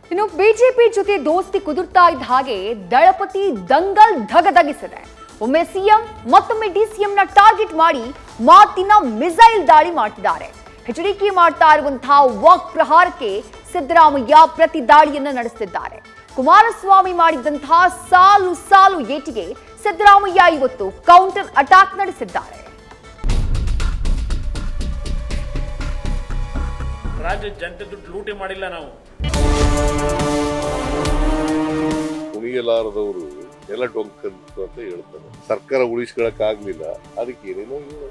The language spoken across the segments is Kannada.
ಇನ್ನು ಬಿಜೆಪಿ ಜೊತೆ ದೋಸ್ತಿ ಕುದುರ್ತಾ ಇದ್ದ ಹಾಗೆ ದಳಪತಿ ದಂಗಲ್ ಧಗಧಗಿಸಿದೆ ಒಮ್ಮೆ ಸಿಎಂ ಮತ್ತೊಮ್ಮೆ ಡಿಸಿಎಂನ ಟಾರ್ಗೆಟ್ ಮಾಡಿ ಮಾತಿನ ಮಿಸೈಲ್ ದಾಳಿ ಮಾಡ್ತಿದ್ದಾರೆ ಎಚ್ಚರಿಕೆ ಮಾಡ್ತಾ ಇರುವಂತಹ ವಾಕ್ ಪ್ರಹಾರಕ್ಕೆ ಸಿದ್ದರಾಮಯ್ಯ ಪ್ರತಿ ದಾಳಿಯನ್ನ ನಡೆಸುತ್ತಿದ್ದಾರೆ ಕುಮಾರಸ್ವಾಮಿ ಮಾಡಿದಂತಹ ಸಾಲು ಸಾಲು ಏಟಿಗೆ ಸಿದ್ದರಾಮಯ್ಯ ಇವತ್ತು ಕೌಂಟರ್ ಅಟ್ಯಾಕ್ ನಡೆಸಿದ್ದಾರೆ ರಾಜ್ಯದ ಜನತೆ ದುಡ್ಡು ಲೂಟಿ ಮಾಡಿಲ್ಲ ನಾವು ಉಳಿಯಲಾರದವರು ನೆಲ ಡೊಂಕಂತು ಅಂತ ಹೇಳ್ತಾರೆ ಸರ್ಕಾರ ಉಳಿಸ್ಕೊಳಕ್ ಆಗ್ಲಿಲ್ಲ ಅದಕ್ಕೆ ಏನೇನೋ ಹೇಳೋದು.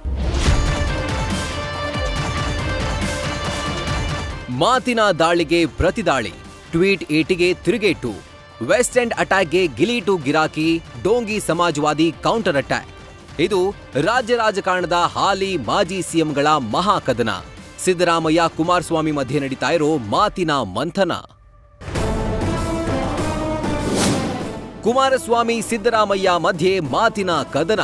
ಮಾತಿನ ದಾಳಿಗೆ ಪ್ರತಿದಾಳಿ ಟ್ವೀಟ್ ಏಟಿಗೆ ತಿರುಗೇಟು ವೆಸ್ಟ್ ಎಂಡ್ ಅಟ್ಯಾಕ್ಗೆ ಗಿಲೀಟು ಗಿರಾಕಿ ಡೋಂಗಿ ಸಮಾಜವಾದಿ ಕೌಂಟರ್ ಅಟ್ಯಾಕ್ ಇದು ರಾಜ್ಯ ರಾಜಕಾರಣದ ಹಾಲಿ ಮಾಜಿ ಸಿಎಂಗಳ ಮಹಾಕದನ ಸಿದ್ದರಾಮಯ್ಯ ಕುಮಾರಸ್ವಾಮಿ ಮಧ್ಯೆ ನಡೀತಾ ಇರೋ ಮಾತಿನ ಮಂಥನ ಕುಮಾರಸ್ವಾಮಿ ಸಿದ್ದರಾಮಯ್ಯ ಮಧ್ಯೆ ಮಾತಿನ ಕದನ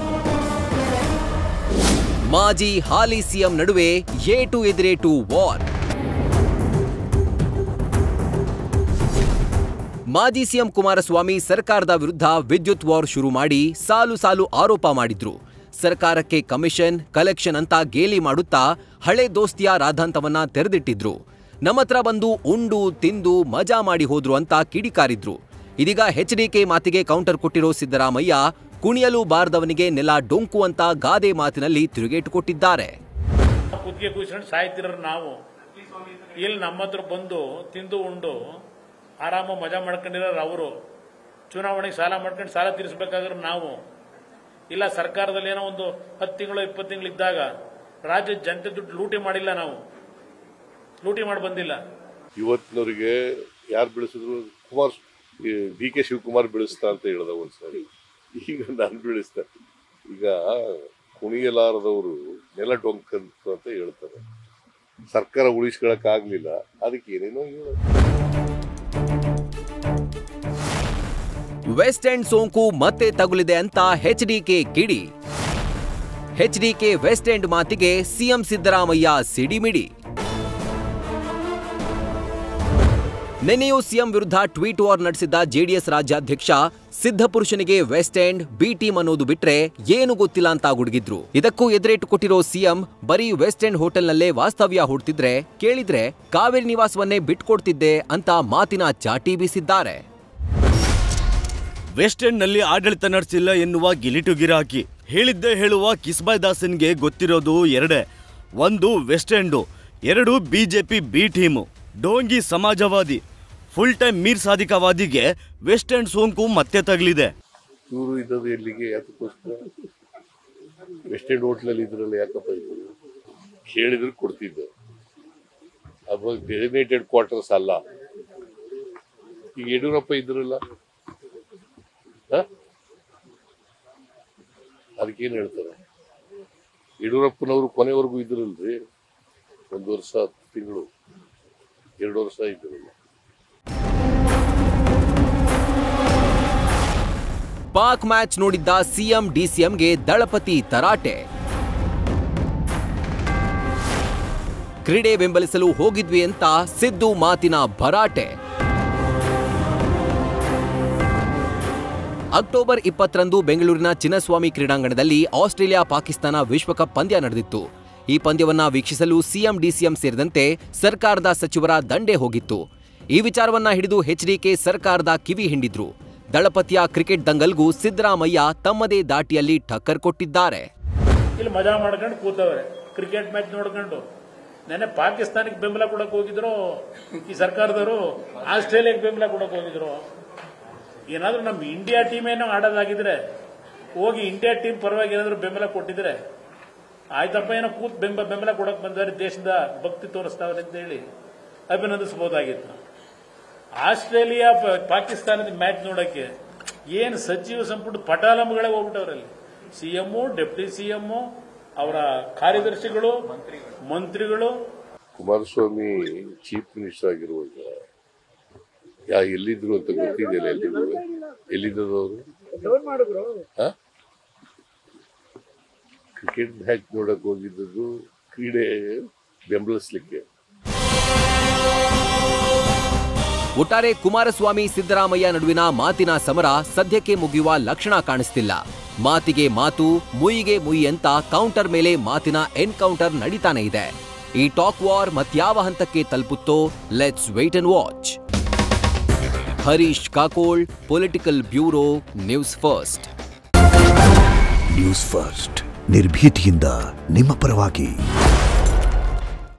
ಮಾಜಿ ಹಾಲಿ ಸಿಎಂ ನಡುವೆ ಏಟು ಎದುರೇಟು ವಾರ್ ಮಾಜಿ ಸಿಎಂ ಕುಮಾರಸ್ವಾಮಿ ಸರ್ಕಾರದ ವಿರುದ್ಧ ವಿದ್ಯುತ್ ವಾರ್ ಶುರು ಮಾಡಿ ಸಾಲು ಸಾಲು ಆರೋಪ ಮಾಡಿದ್ರು ಸರ್ಕಾರಕ್ಕೆ ಕಮಿಷನ್ ಕಲೆಕ್ಷನ್ ಅಂತ ಗೇಲಿ ಮಾಡುತ್ತಾ ಹಳೆ ದೋಸ್ತಿಯ ರಾಧಾಂತವನ್ನ ತೆರೆದಿಟ್ಟಿದ್ರು ನಮ್ಮತ್ರ ಬಂದು ಉಂಡು ತಿಂದು ಮಜಾ ಮಾಡಿ ಹೋದ್ರು ಅಂತ ಕಿಡಿಕಾರಿದ್ರು ಇದೀಗ ಎಚ್ಡಿಕೆ ಮಾತಿಗೆ ಕೌಂಟರ್ ಕೊಟ್ಟಿರೋ ಸಿದ್ದರಾಮಯ್ಯ ಕುಣಿಯಲು ಬಾರದವನಿಗೆ ನೆಲ ಡೊಂಕು ಅಂತ ಗಾದೆ ಮಾತಿನಲ್ಲಿ ತಿರುಗೇಟು ಕೊಟ್ಟಿದ್ದಾರೆ ಕುತ್ತಿಗೆ ಕೂಸ್ಕೊಂಡು ಸಾಯ್ತಿರೋರು ನಾವು ಇಲ್ಲಿ ನಮ್ಮ ಹತ್ರ ಬಂದು ತಿಂದು ಉಂಡು ಆರಾಮ ಮಜಾ ಮಾಡ್ಕೊಂಡಿರೋರು ಅವರು ಚುನಾವಣೆಗೆ ಸಾಲ ಮಾಡ್ಕೊಂಡು ಸಾಲ ತೀರಿಸಬೇಕಾದ್ರೆ ನಾವು ಇಲ್ಲ ಸರ್ಕಾರದಲ್ಲಿ ಏನೋ ಒಂದು ಹತ್ತು ತಿಂಗಳು ಇಪ್ಪತ್ತು ತಿಂಗಳು ಇದ್ದಾಗ ರಾಜ್ಯದ ಜನತೆ ದುಡ್ಡು ಲೂಟಿ ಮಾಡಿಲ್ಲ ನಾವು ಲೂಟಿ ಮಾಡಿ ಬಂದಿಲ್ಲ ಇವತ್ತಿನವರಿಗೆ ಯಾರು ಬೆಳೆಸಿದ್ರು ಕುಮಾರ್ ಡಿ ಕೆ ಶಿವಕುಮಾರ್ ಬೆಳೆಸ್ತಾ ಅಂತ ಹೇಳ್ದ ಒಂದ್ಸರಿ ಈಗ ನಾನು ಬೆಳೆಸ್ತಾ ಈಗ ಕುಣಿಯಲಾರದವರು ನೆಲ ಡೊಂಕಂತು ಅಂತ ಹೇಳ್ತಾರೆ ಸರ್ಕಾರ ಉಳಿಸ್ಕೊಳಕ್ ಆಗ್ಲಿಲ್ಲ ಅದಕ್ಕೆ ಏನೇನೋ ಹೇಳೋದು. ವೆಸ್ಟ್ ಎಂಡ್ ಸೋಂಕು ಮತ್ತೆ ತಗುಲಿದೆ ಅಂತ ಎಚ್ಡಿಕೆ ಕಿಡಿ ಎಚ್ಡಿಕೆ ವೆಸ್ಟ್ ಎಂಡ್ ಮಾತಿಗೆ ಸಿಎಂ ಸಿದ್ದರಾಮಯ್ಯ ಸಿಡಿಮಿಡಿ ನಿನ್ನೆಯೂ ಸಿಎಂ ವಿರುದ್ಧ ಟ್ವೀಟ್ ವಾರ್ ನಡೆಸಿದ್ದ ಜೆಡಿಎಸ್ ರಾಜ್ಯಾಧ್ಯಕ್ಷ ಸಿದ್ಧಪುರುಷನಿಗೆ ವೆಸ್ಟ್ ಎಂಡ್ ಬಿ ಟೀಮ್ ಅನ್ನೋದು ಬಿಟ್ರೆ ಏನು ಗೊತ್ತಿಲ್ಲ ಅಂತ ಗುಡುಗಿದ್ರು ಇದಕ್ಕೂ ಎದುರೇಟು ಕೊಟ್ಟಿರೋ ಸಿಎಂ ಬರೀ ವೆಸ್ಟ್ ಎಂಡ್ ಹೋಟೆಲ್ನಲ್ಲೇ ವಾಸ್ತವ್ಯ ಹೂಡ್ತಿದ್ರೆ ಕೇಳಿದ್ರೆ ಕಾವೇರಿ ನಿವಾಸವನ್ನೇ ಬಿಟ್ಕೊಡ್ತಿದ್ದೆ ಅಂತ ಮಾತಿನ ಚಾಟಿ ಬೀಸಿದ್ದಾರೆ ವೆಸ್ಟ್ ಎಂಡ್ನಲ್ಲಿ ಆಡಳಿತ ನಡೆಸಿಲ್ಲ ಎನ್ನುವ ಗಿಲಿಟು ಗಿರಾಕಿ ಹೇಳಿದ್ದೇ ಹೇಳುವ ಕಿಸ್ಬಾಯ್ ದಾಸನ್ಗೆ ಗೊತ್ತಿರೋದು ಎರಡೇ ಒಂದು ವೆಸ್ಟ್ ಎಂಡು ಎರಡು ಬಿಜೆಪಿ ಬಿ ಟೀಮು ಡೋಂಗಿ ಸಮಾಜವಾದಿ ಫುಲ್ ಟೈಮ್ ಮೀರ್ ಸಾಧಿಕವಾದಿಗೆ ವೆಸ್ಟ್ ಎಂಡ್ ಸೋಂಕು ಮತ್ತೆ ತಗಲಿದೆ ಇವರು ಇದ್ದದ್ದು ಎಲ್ಲಿಗೆ ಯಾತಕ್ಕೋಸ್ಕರ ವೆಸ್ಟ್ ಎಂಡ್ ಹೋಟ್ಲಲ್ಲಿ ಇದ್ರಲ್ಲ ಯಾಕಪ್ಪ ಇದ್ರು ಕೇಳಿದ್ರೆ ಕೊಡ್ತಿದ್ದೆ ಅವಾಗ ಡೆಸಿಗ್ನೇಟೆಡ್ ಕ್ವಾರ್ಟರ್ಸ್ ಅಲ್ಲ ಈಗ ಯಡಿಯೂರಪ್ಪ ಇದ್ರಲ್ಲ ಹ? ಅದಕ್ಕೇನು ಹೇಳ್ತಾರೆ ಯಡಿಯೂರಪ್ಪನವರು ಕೊನೆವರೆಗೂ ಇದ್ರಲ್ರಿ ಒಂದು ವರ್ಷ ಹತ್ತು ತಿಂಗಳು ಎರಡು ವರ್ಷ ಇದ್ರಲ್ಲ ಪಾಕ್ ಮ್ಯಾಚ್ ನೋಡಿದ್ದ ಸಿಎಂ ಡಿಸಿಎಂಗೆ ದಳಪತಿ ತರಾಟೆ ಕ್ರೀಡೆ ಬೆಂಬಲಿಸಲು ಹೋಗಿದ್ವಿ ಅಂತ ಸಿದ್ದು ಮಾತಿನ ಭರಾಟೆ ಅಕ್ಟೋಬರ್ ಇಪ್ಪತ್ತರಂದು ಬೆಂಗಳೂರಿನ ಚಿನ್ನಸ್ವಾಮಿ ಕ್ರೀಡಾಂಗಣದಲ್ಲಿ ಆಸ್ಟ್ರೇಲಿಯಾ ಪಾಕಿಸ್ತಾನ ವಿಶ್ವಕಪ್ ಪಂದ್ಯ ನಡೆದಿತ್ತು ಈ ಪಂದ್ಯವನ್ನ ವೀಕ್ಷಿಸಲು ಸಿಎಂ ಡಿಸಿಎಂ ಸೇರಿದಂತೆ ಸರ್ಕಾರದ ಸಚಿವರ ದಂಡೆ ಹೋಗಿತ್ತು ಈ ವಿಚಾರವನ್ನ ಹಿಡಿದು ಎಚ್ಡಿಕೆ ಸರ್ಕಾರದ ಕಿವಿ ಹಿಂಡಿದ್ರು ದಳಪತಿಯ ಕ್ರಿಕೆಟ್ ದಂಗಲ್ಗೂ ಸಿದ್ದರಾಮಯ್ಯ ತಮ್ಮದೇ ದಾಟಿಯಲ್ಲಿ ಟಕ್ಕರ್ ಕೊಟ್ಟಿದ್ದಾರೆ ಇಲ್ಲಿ ಮಜಾ ಮಾಡ್ಕೊಂಡು ಕೂತವ್ರೆ ಕ್ರಿಕೆಟ್ ಮ್ಯಾಚ್ ನೋಡ್ಕೊಂಡು ನೆನ್ನೆ ಪಾಕಿಸ್ತಾನಕ್ಕೆ ಬೆಂಬಲ ಕೊಡಕ್ ಹೋಗಿದ್ರು ಈ ಸರ್ಕಾರದವರು ಆಸ್ಟ್ರೇಲಿಯಾಕ್ಕೆ ಬೆಂಬಲ ಕೊಡಕ್ ಹೋಗಿದ್ರು ಏನಾದ್ರೂ ನಮ್ಮ ಇಂಡಿಯಾ ಟೀಮ್ ಏನೋ ಆಡೋದಾಗಿದ್ರೆ ಹೋಗಿ ಇಂಡಿಯಾ ಟೀಮ್ ಪರವಾಗಿ ಏನಾದ್ರು ಬೆಂಬಲ ಕೊಟ್ಟಿದ್ರೆ ಆಯ್ತಪ್ಪ ಏನೋ ಕೂತ್ ಬೆಂಬಲ ಬೆಂಬಲ ಕೊಡಕ್ ಬಂದವ್ರೆ ದೇಶದ ಭಕ್ತಿ ತೋರಿಸ್ತಾವ್ರೆ ಅಂತ ಹೇಳಿ ಅಭಿನಂದಿಸಬಹುದಾಗಿತ್ತು ಆಸ್ಟ್ರೇಲಿಯಾ ಪ- ಪಾಕಿಸ್ತಾನದ ಮ್ಯಾಚ್ ನೋಡಕ್ಕೆ ಏನು ಸಚಿವ ಸಂಪುಟ ಪಟಾಲಂಗಳೇ ಹೋಗ್ಬಿಟ್ಟವ್ರಲ್ಲಿ ಸಿಎಂಒ ಡೆಪ್ಟಿ ಸಿಎಂಒ ಅವರ ಕಾರ್ಯದರ್ಶಿಗಳು ಮಂತ್ರಿಗಳು ಕುಮಾರಸ್ವಾಮಿ ಚೀಫ್ ಮಿನಿಸ್ಟರ್ ಆಗಿರುವಾಗ ಯಾ ಎಲ್ಲಿದ್ರು ಅಂತ ಗೊತ್ತಿದೆಯಲ್ಲ ಎಲ್ಲಿದ್ರು ಎಲ್ಲಿದ್ದದವರು ಕ್ರಿಕೆಟ್ ಮ್ಯಾಚ್ ನೋಡಕ್ ಹೋಗಿದ್ದದ್ದು ಕ್ರೀಡೆ ಬೆಂಬಲಿಸ್ಲಿಕ್ಕೆ ಒಟ್ಟಾರೆ ಕುಮಾರಸ್ವಾಮಿ ಸಿದ್ದರಾಮಯ್ಯ ನಡುವಿನ ಮಾತಿನ ಸಮರ ಸದ್ಯಕ್ಕೆ ಮುಗಿಯುವ ಲಕ್ಷಣ ಕಾಣಿಸ್ತಿಲ್ಲ ಮಾತಿಗೆ ಮಾತು ಮುಯಿಗೆ ಮುಯಿ ಅಂತ ಕೌಂಟರ್ ಮೇಲೆ ಮಾತಿನ ಎನ್ಕೌಂಟರ್ ನಡೀತಾನೆ ಇದೆ ಈ ಟಾಕ್ ವಾರ್ ಮತ್ಯಾವ ಹಂತಕ್ಕೆ ತಲುಪುತ್ತೋ let's wait and watch Harish Kakol political bureau news first news first ನಿರ್ಭೀತಿಯಿಂದ ನಿಮ್ಮ ಪರವಾಗಿ